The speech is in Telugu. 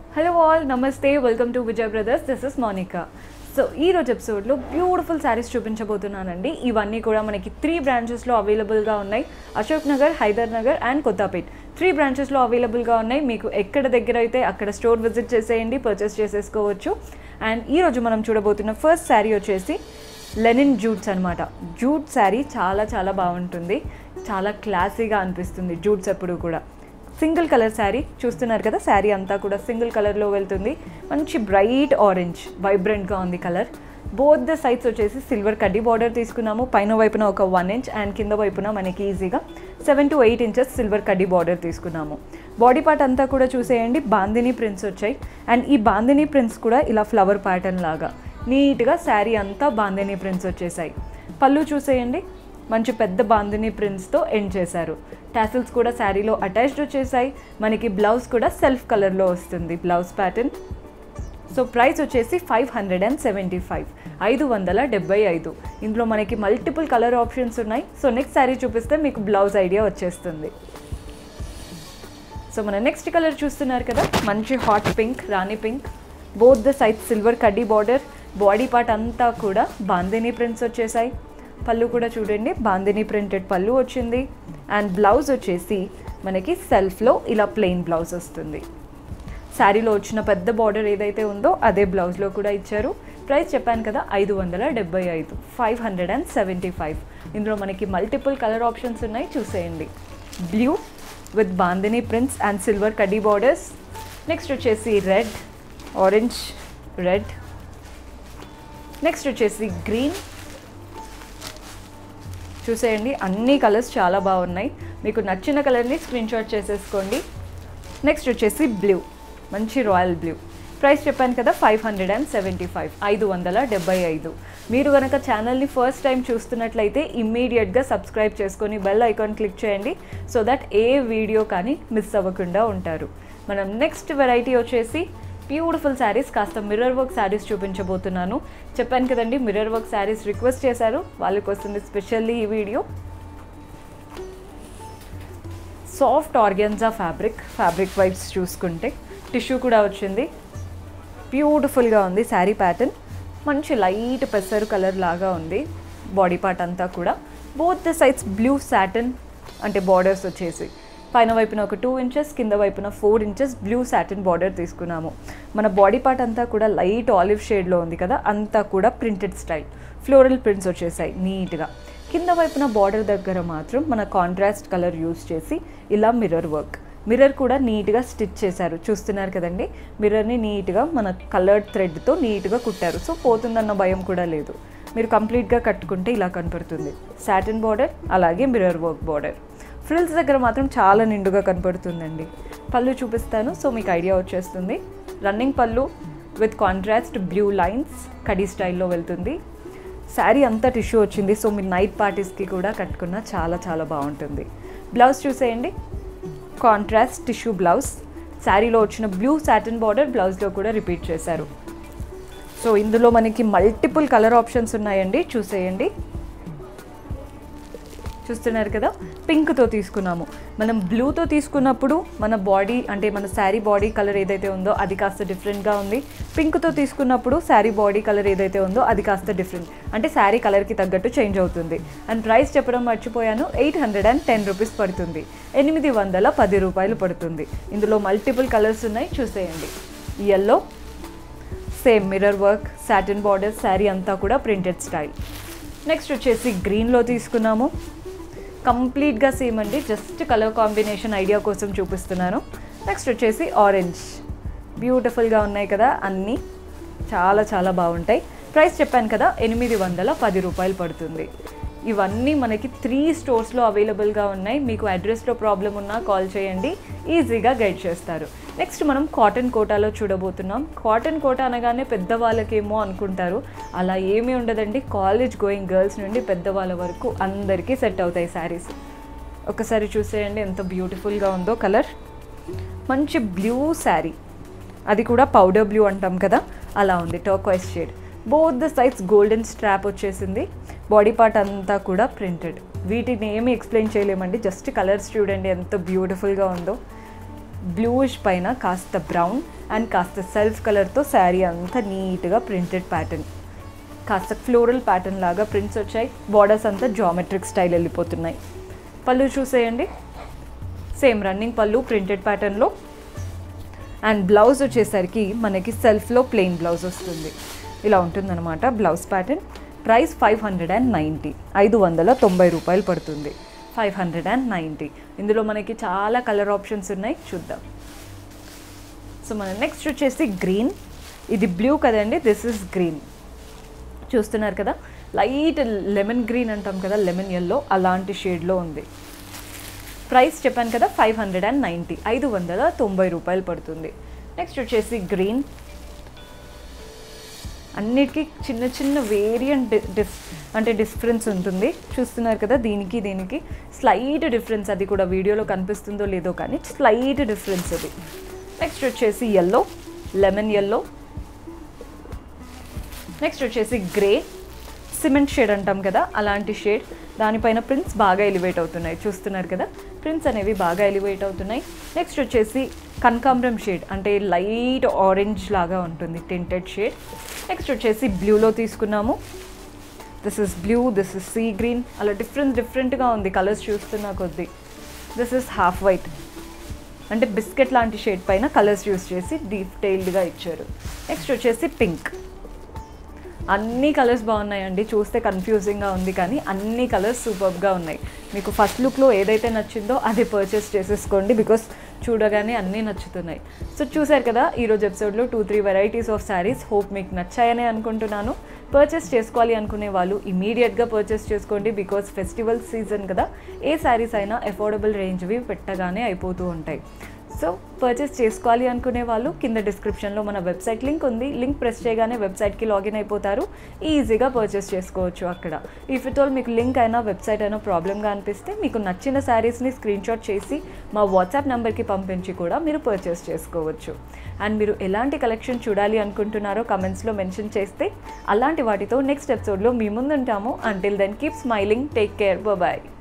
hello all namaste welcome to Vijay brothers this is Monica so ఈ రోజు ఎపిసోడ్లో బ్యూటిఫుల్ శారీస్ చూపించబోతున్నానండి ఇవన్నీ కూడా మనకి త్రీ బ్రాంచెస్లో అవైలబుల్గా ఉన్నాయి అశోక్ నగర్ హైదర్ నగర్ అండ్ కొత్తపేట్ త్రీ బ్రాంచెస్లో అవైలబుల్గా ఉన్నాయి మీకు ఎక్కడ దగ్గర అయితే అక్కడ స్టోర్ విజిట్ చేసేయండి పర్చేస్ చేసేసుకోవచ్చు అండ్ ఈ రోజు మనం చూడబోతున్న ఫస్ట్ శారీ వచ్చేసి లెనిన్ జూట్స్ అనమాట జూట్ శారీ చాలా చాలా బాగుంటుంది చాలా క్లాసీగా అనిపిస్తుంది జూట్స్ ఎప్పుడు కూడా సింగిల్ కలర్ శారీ చూస్తున్నారు కదా శారీ అంతా కూడా సింగిల్ కలర్లో వెళ్తుంది మంచి బ్రైట్ ఆరెంజ్ వైబ్రెంట్గా ఉంది కలర్ బోత్ ద సైడ్స్ వచ్చేసి సిల్వర్ కడ్డీ బార్డర్ తీసుకున్నాము పైన వైపున ఒక వన్ ఇంచ్ అండ్ కింద వైపున మనకి ఈజీగా seven to eight inches silver కడ్డీ బార్డర్ తీసుకున్నాము బాడీ పార్ట్ అంతా కూడా చూసేయండి బాందిని ప్రింట్స్ వచ్చాయి అండ్ ఈ బాందిని ప్రింట్స్ కూడా ఇలా ఫ్లవర్ ప్యాటర్న్ లాగా నీట్గా శారీ అంతా బాందిని ప్రింట్స్ వచ్చేసాయి పళ్ళు చూసేయండి మంచి పెద్ద బాందిని ప్రింట్స్తో ఎండ్ చేశారు టాసిల్స్ కూడా శారీలో అటాచ్డ్ వచ్చేసాయి మనకి బ్లౌజ్ కూడా సెల్ఫ్ కలర్లో వస్తుంది బ్లౌజ్ ప్యాటర్న్ సో ప్రైస్ వచ్చేసి five hundred and seventy five ఐదు వందల డెబ్బై ఐదు ఇందులో మనకి మల్టిపుల్ కలర్ ఆప్షన్స్ ఉన్నాయి సో నెక్స్ట్ శారీ చూపిస్తే మీకు బ్లౌజ్ ఐడియా వచ్చేస్తుంది సో మన నెక్స్ట్ కలర్ చూస్తున్నారు కదా మంచి హాట్ పింక్ రాణి pink both the side silver కడ్డీ బార్డర్ బాడీ పార్ట్ అంతా కూడా బాందిని ప్రింట్స్ వచ్చేసాయి పళ్ళు కూడా చూడండి బాందిని ప్రింటెడ్ పళ్ళు వచ్చింది అండ్ బ్లౌజ్ వచ్చేసి మనకి సెల్ఫ్లో ఇలా ప్లెయిన్ బ్లౌజ్ వస్తుంది శారీలో వచ్చిన పెద్ద బార్డర్ ఏదైతే ఉందో అదే బ్లౌజ్లో కూడా ఇచ్చారు ప్రైస్ చెప్పాను కదా ఐదు వందల డెబ్బై ఐదు five hundred and seventy five ఇందులో మనకి మల్టిపుల్ కలర్ ఆప్షన్స్ ఉన్నాయి చూసేయండి blue with bandhani prints and silver కడ్డీ బార్డర్స్ నెక్స్ట్ వచ్చేసి రెడ్ ఆరెంజ్ రెడ్ నెక్స్ట్ వచ్చేసి గ్రీన్ చూసేయండి అన్ని కలర్స్ చాలా బాగున్నాయి మీకు నచ్చిన కలర్ని స్క్రీన్ షాట్ చేసేసుకోండి నెక్స్ట్ వచ్చేసి బ్లూ మంచి రాయల్ బ్లూ ప్రైస్ చెప్పాను కదా five hundred and seventy five ఐదు వందల డెబ్బై ఐదు మీరు కనుక ఛానల్ని ఫస్ట్ టైం చూస్తున్నట్లయితే ఇమ్మీడియట్గా సబ్స్క్రైబ్ చేసుకొని బెల్ ఐకాన్ క్లిక్ చేయండి సో దట్ ఏ వీడియో కానీ మిస్ అవ్వకుండా ఉంటారు మనం నెక్స్ట్ వెరైటీ వచ్చేసి బ్యూటిఫుల్ శారీస్ కాస్త మిర్రర్ వర్క్ శారీస్ చూపించబోతున్నాను చెప్పాను కదండి మిర్రర్ వర్క్ శారీస్ రిక్వెస్ట్ చేశారు వాళ్ళకి వస్తుంది స్పెషల్లీ ఈ video soft organza fabric fabric vibes చూసుకుంటే టిష్యూ కూడా వచ్చింది బ్యూటిఫుల్గా ఉంది శారీ ప్యాటర్న్ మంచి లైట్ పెసరు కలర్ లాగా ఉంది బాడీ పార్ట్ అంతా కూడా both the sides blue satin అంటే బార్డర్స్ వచ్చేసి పైన వైపున ఒక టూ ఇంచెస్ కింద వైపున four inches blue satin border తీసుకున్నాము మన బాడీ పార్ట్ అంతా కూడా లైట్ ఆలివ్ షేడ్లో ఉంది కదా అంతా కూడా ప్రింటెడ్ స్టైల్ ఫ్లోరల్ ప్రింట్స్ వచ్చేసాయి నీట్గా కింద వైపున బార్డర్ దగ్గర మాత్రం మన కాంట్రాస్ట్ కలర్ యూస్ చేసి ఇలా మిర్రర్ వర్క్ మిర్రర్ కూడా నీట్గా స్టిచ్ చేశారు చూస్తున్నారు కదండి మిర్రర్ని నీట్గా మన కలర్డ్ థ్రెడ్తో నీట్గా కుట్టారు సో పోతుందన్న భయం కూడా లేదు మీరు కంప్లీట్గా కట్టుకుంటే ఇలా కనపడుతుంది సాటిన్ బార్డర్ అలాగే మిర్రర్ వర్క్ బార్డర్ ఫ్రిల్స్ దగ్గర మాత్రం చాలా నిండుగా కనపడుతుందండి పళ్ళు చూపిస్తాను సో మీకు ఐడియా వచ్చేస్తుంది రన్నింగ్ పళ్ళు విత్ కాంట్రాస్ట్ బ్లూ లైన్స్ కడీ స్టైల్లో వెళ్తుంది శారీ అంతా టిష్యూ వచ్చింది సో మీరు నైట్ పార్టీస్కి కూడా కట్టుకున్న చాలా చాలా బాగుంటుంది బ్లౌజ్ చూసేయండి కాంట్రాస్ట్ టిష్యూ బ్లౌజ్ శారీలో వచ్చిన బ్లూ సాటిన్ బార్డర్ బ్లౌజ్లో కూడా రిపీట్ చేశారు సో ఇందులో మనకి మల్టిపుల్ కలర్ ఆప్షన్స్ ఉన్నాయండి చూసేయండి చూస్తున్నారు కదా పింక్తో తీసుకున్నాము మనం బ్లూతో తీసుకున్నప్పుడు మన బాడీ అంటే మన శారీ బాడీ కలర్ ఏదైతే ఉందో అది కాస్త డిఫరెంట్గా ఉంది పింక్తో తీసుకున్నప్పుడు శారీ బాడీ కలర్ ఏదైతే ఉందో అది కాస్త డిఫరెంట్ అంటే శారీ కలర్కి తగ్గట్టు చేంజ్ అవుతుంది అండ్ ప్రైస్ చెప్పడం మర్చిపోయాను eight hundred and ten rupees పడుతుంది ఎనిమిది వందల పది రూపాయలు పడుతుంది ఇందులో మల్టిపుల్ కలర్స్ ఉన్నాయి చూసేయండి yellow same mirror work satin border sari అంతా కూడా ప్రింటెడ్ స్టైల్ నెక్స్ట్ వచ్చేసి గ్రీన్లో తీసుకున్నాము కంప్లీట్గా సేమ్ అండి జస్ట్ కలర్ కాంబినేషన్ ఐడియా కోసం చూపిస్తున్నాను నెక్స్ట్ వచ్చేసి ఆరెంజ్ బ్యూటిఫుల్గా ఉన్నాయి కదా అన్నీ చాలా చాలా బాగుంటాయి ప్రైస్ చెప్పాను కదా ఎనిమిది వందల పది రూపాయలు పడుతుంది ఇవన్నీ మనకి త్రీ స్టోర్స్లో అవైలబుల్గా ఉన్నాయి మీకు అడ్రస్లో ప్రాబ్లం ఉన్నా కాల్ చేయండి ఈజీగా గైడ్ చేస్తారు నెక్స్ట్ మనం కాటన్ కోటాలో చూడబోతున్నాం కాటన్ కోట అనగానే పెద్దవాళ్ళకేమో అనుకుంటారు అలా ఏమీ ఉండదండి కాలేజ్ గోయింగ్ గర్ల్స్ నుండి పెద్దవాళ్ళ వరకు అందరికీ సెట్ అవుతాయి శారీస్ ఒకసారి చూసేయండి ఎంత బ్యూటిఫుల్గా ఉందో కలర్ మంచి బ్లూ శారీ అది కూడా పౌడర్ బ్లూ అంటాం కదా అలా ఉంది turquoise shade both the sides golden strap వచ్చేసింది బాడీ పార్ట్ అంతా కూడా ప్రింటెడ్ వీటిని ఏమి ఎక్స్ప్లెయిన్ చేయలేమండి జస్ట్ కలర్స్ చూడండి ఎంత బ్యూటిఫుల్గా ఉందో బ్లూయిష్ పైన కాస్త బ్రౌన్ అండ్ కాస్త సెల్ఫ్ కలర్తో శారీ అంతా నీట్గా ప్రింటెడ్ ప్యాటర్న్ కాస్త ఫ్లోరల్ ప్యాటర్న్ లాగా ప్రింట్స్ వచ్చాయి బార్డర్స్ అంతా జామెట్రిక్ స్టైల్ వెళ్ళిపోతున్నాయి పళ్ళు చూసేయండి సేమ్ రన్నింగ్ పళ్ళు ప్రింటెడ్ ప్యాటర్న్లో అండ్ బ్లౌజ్ వచ్చేసరికి మనకి సెల్ఫ్లో ప్లెయిన్ బ్లౌజ్ వస్తుంది ఇలా ఉంటుందన్నమాట blouse pattern price five hundred and ninety ఐదు వందల తొంభై రూపాయలు పడుతుంది ఫైవ్ హండ్రెడ్ అండ్ నైంటీ ఇందులో మనకి చాలా కలర్ ఆప్షన్స్ ఉన్నాయి చూద్దాం సో మన నెక్స్ట్ వచ్చేసి గ్రీన్ ఇది బ్లూ కదండి దిస్ ఇస్ గ్రీన్ చూస్తున్నారు కదా లైట్ లెమన్ గ్రీన్ అంటాం కదా లెమన్ ఎల్లో అలాంటి షేడ్లో ఉంది ప్రైస్ చెప్పాను కదా ఫైవ్ హండ్రెడ్ అండ్ నైంటీ ఐదు వందల తొంభై రూపాయలు పడుతుంది నెక్స్ట్ వచ్చేసి గ్రీన్ అన్నిటికీ చిన్న చిన్న వేరియంట్ డిఫ్ అంటే డిఫరెన్స్ ఉంటుంది చూస్తున్నారు కదా దీనికి దీనికి స్లైట్ డిఫరెన్స్ అది కూడా వీడియోలో కనిపిస్తుందో లేదో కానీ స్లైట్ డిఫరెన్స్ అది నెక్స్ట్ వచ్చేసి ఎల్లో లెమన్ ఎల్లో నెక్స్ట్ వచ్చేసి గ్రే సిమెంట్ షేడ్ అంటాం కదా అలాంటి షేడ్ దానిపైన ప్రింట్స్ బాగా ఎలివేట్ అవుతున్నాయి చూస్తున్నారు కదా ప్రింట్స్ అనేవి బాగా ఎలివేట్ అవుతున్నాయి నెక్స్ట్ వచ్చేసి కనకాంబరం షేడ్ అంటే లైట్ ఆరెంజ్ లాగా ఉంటుంది టెంటెడ్ షేడ్ నెక్స్ట్ వచ్చేసి బ్లూలో తీసుకున్నాము this is blue this is sea green అలా డిఫరెంట్ డిఫరెంట్గా ఉంది కలర్స్ చూస్తున్నా కొద్దీ దిస్ ఇస్ హాఫ్ వైట్ అంటే బిస్కెట్ లాంటి షేడ్ పైన కలర్స్ యూస్ చేసి డీటెయిల్డ్గా ఇచ్చారు నెక్స్ట్ వచ్చేసి పింక్ అన్ని కలర్స్ బాగున్నాయండి చూస్తే కన్ఫ్యూజింగ్గా ఉంది కానీ అన్ని కలర్స్ సూపర్గా ఉన్నాయి మీకు ఫస్ట్ లుక్లో ఏదైతే నచ్చిందో అది పర్చేస్ చేసేసుకోండి బికాస్ చూడగానే అన్నీ నచ్చుతున్నాయి సో చూసారు కదా ఈరోజు ఎపిసోడ్లో two three varieties of saris hope మీకు నచ్చాయని అనుకుంటున్నాను పర్చేస్ చేసుకోవాలి అనుకునే వాళ్ళు ఇమీడియట్గా పర్చేస్ చేసుకోండి బికాస్ ఫెస్టివల్ సీజన్ కదా ఏ శారీస్ అయినా అఫోర్డబుల్ రేంజ్వి పెట్టగానే అయిపోతూ ఉంటాయి సో పర్చేస్ చేసుకోవాలి అనుకునే వాళ్ళు కింద డిస్క్రిప్షన్లో మన వెబ్సైట్ లింక్ ఉంది లింక్ ప్రెస్ చేయగానే వెబ్సైట్కి లాగిన్ అయిపోతారు ఈజీగా పర్చేస్ చేసుకోవచ్చు అక్కడ ఇఫ్ ఇట్ ఆల్ మీకు లింక్ అయినా వెబ్సైట్ అయినా ప్రాబ్లమ్గా అనిపిస్తే మీకు నచ్చిన శారీస్ని స్క్రీన్ షాట్ చేసి మా వాట్సాప్ నెంబర్కి పంపించి కూడా మీరు పర్చేస్ చేసుకోవచ్చు అండ్ మీరు ఎలాంటి కలెక్షన్ చూడాలి అనుకుంటున్నారో కమెంట్స్లో మెన్షన్ చేస్తే అలాంటి వాటితో నెక్స్ట్ ఎపిసోడ్లో మీ ముందుంటాము until then keep smiling take care bye